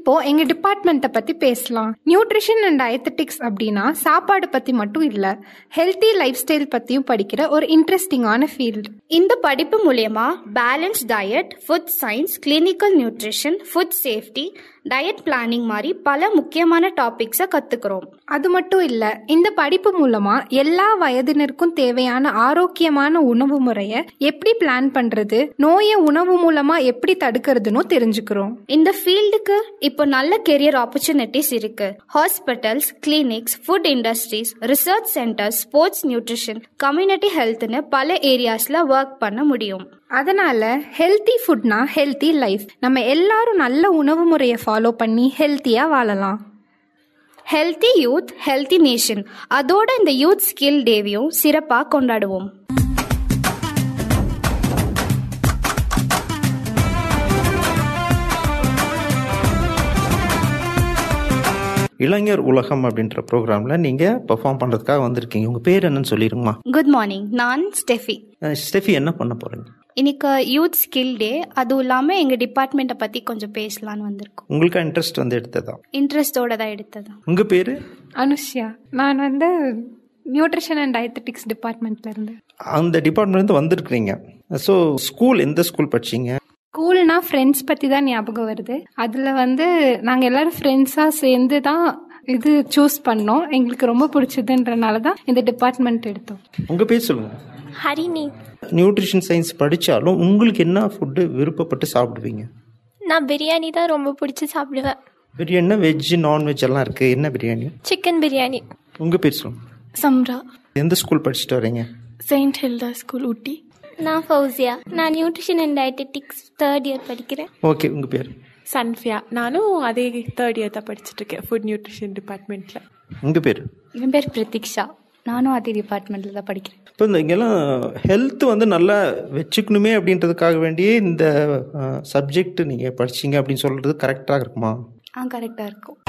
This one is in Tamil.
இப்போ எங்க டிபார்ட்மெண்ட்டை பத்தி பேசலாம் நியூட்ரிஷன் அண்ட் டயத்தட்டிக்ஸ் அப்படின்னா சாப்பாடு பத்தி மட்டும் இல்ல ஹெல்த்தி லைஃப் ஸ்டைல் பத்தியும் படிக்கிற ஒரு இன்ட்ரெஸ்டிங்கான ஃபீல்டு இந்த படிப்பு மூலயமா balance diet food science clinical nutrition food safety diet planning மாதிரி பல முக்கியமான டாபிக்ஸை கற்றுக்குறோம் அது மட்டும் இல்ல இந்த படிப்பு மூலமா எல்லா வயதினருக்கும் தேவையான ஆரோக்கியமான உணவு முறைய எப்படி பிளான் பண்றது நோயை உணவு மூலமா எப்படி தடுக்கிறதுன்னு தெரிஞ்சுக்கிறோம் இந்த ஃபீல்டுக்கு இப்போ நல்ல கெரியர் ஆப்பர்ச்சுனிட்டிஸ் இருக்கு hospitals clinics food industries research centers sports nutrition community ஹெல்த்னு பல ஏரியாஸ்ல ஒர்க் பண்ண முடியும் அதனால ஹெல்த்தி ஃபுட்னா ஹெல்த்தி லைஃப் நம்ம எல்லாரும் நல்ல உணவு முறையை ஃபாலோ பண்ணி ஹெல்த்தியா வாழலாம் ஹெல்த்தி யூத் ஹெல்த்தி நேஷன் அதோட இந்த யூத் ஸ்கில் டேவையும் சிறப்பாக கொண்டாடுவோம் இளைஞர் உலகம் அப்படின்ற ப்ரோக்ராமில் நீங்கள் பெர்ஃபார்ம் பண்ணுறதுக்காக வந்திருக்கீங்க உங்கள் பேர் என்னன்னு சொல்லிடுங்கம்மா குட் மார்னிங் நான் ஸ்டெஃபி அஹ் ஸ்டெஃபி என்ன பண்ண போகிறீங்க இன்னைக்கு யூத் ஸ்கில் டே அதுவும் இல்லாமல் எங்கள் டிபார்ட்மெண்ட்டை பற்றி கொஞ்சம் பேசலான்னு வந்திருக்கோம் உங்களுக்கு இன்ட்ரெஸ்ட் வந்து எடுத்ததா இன்ட்ரெஸ்டோட தான் எடுத்தது உங்கள் பேர் அனுஷ்யா நான் வந்து நியூட்ரிஷன் அண்ட் டயத்தட்டிக்ஸ் டிபார்ட்மெண்ட்ல இருந்து அந்த டிபார்ட்மெண்ட்லேருந்து வந்திருக்கிறீங்க ஸோ ஸ்கூல் எந்த ஸ்கூல் படிச்சீங்க ஸ்கூல்னா ஃப்ரெண்ட்ஸ் பத்தி தான் ஞாபகம் வருது அதுல வந்து நாங்க எல்லாரும் ஃப்ரெண்ட்ஸா சேர்ந்து தான் இது சூஸ் பண்ணோம் எங்களுக்கு ரொம்ப பிடிச்சதுன்றனால தான் இந்த டிபார்ட்மெண்ட் எடுத்தோம் உங்கள் பேர் சொல்லுங்கள் ஹரிணி நியூட்ரிஷன் சயின்ஸ் படித்தாலும் உங்களுக்கு என்ன ஃபுட்டு விருப்பப்பட்டு சாப்பிடுவீங்க நான் பிரியாணி தான் ரொம்ப பிடிச்சி சாப்பிடுவேன் பிரியாணினா வெஜ் நான்வெஜ் எல்லாம் இருக்குது என்ன பிரியாணி சிக்கன் பிரியாணி உங்கள் பேர் சொல்லுங்கள் சம்ரா எந்த ஸ்கூல் படிச்சுட்டு வரீங்க செயின்ட் ஹில்டா ஸ்கூல் ஊட்டி நான் ஃபௌசியா நான் nutrition and dietetics third year படிக்கிறேன் ஓகே உங்கள் பேர் சன்ஃபியா நானும் அதே தேர்ட் இயர் தான் படிச்சுட்டு இருக்கேன் ஃபுட் நியூட்ரிஷன் டிபார்ட்மெண்ட்டில் உங்கள் பேர் என் பேர் பிரதீக்ஷா நானும் அதே டிபார்ட்மெண்ட்டில் தான் படிக்கிறேன் இப்போ இந்த இங்கெல்லாம் ஹெல்த் வந்து நல்லா வச்சுக்கணுமே அப்படின்றதுக்காக வேண்டியே இந்த சப்ஜெக்ட் நீங்கள் படிச்சீங்க அப்படின்னு சொல்கிறது கரெக்டாக இருக்குமா ஆ கரெக்டாக இருக்கும்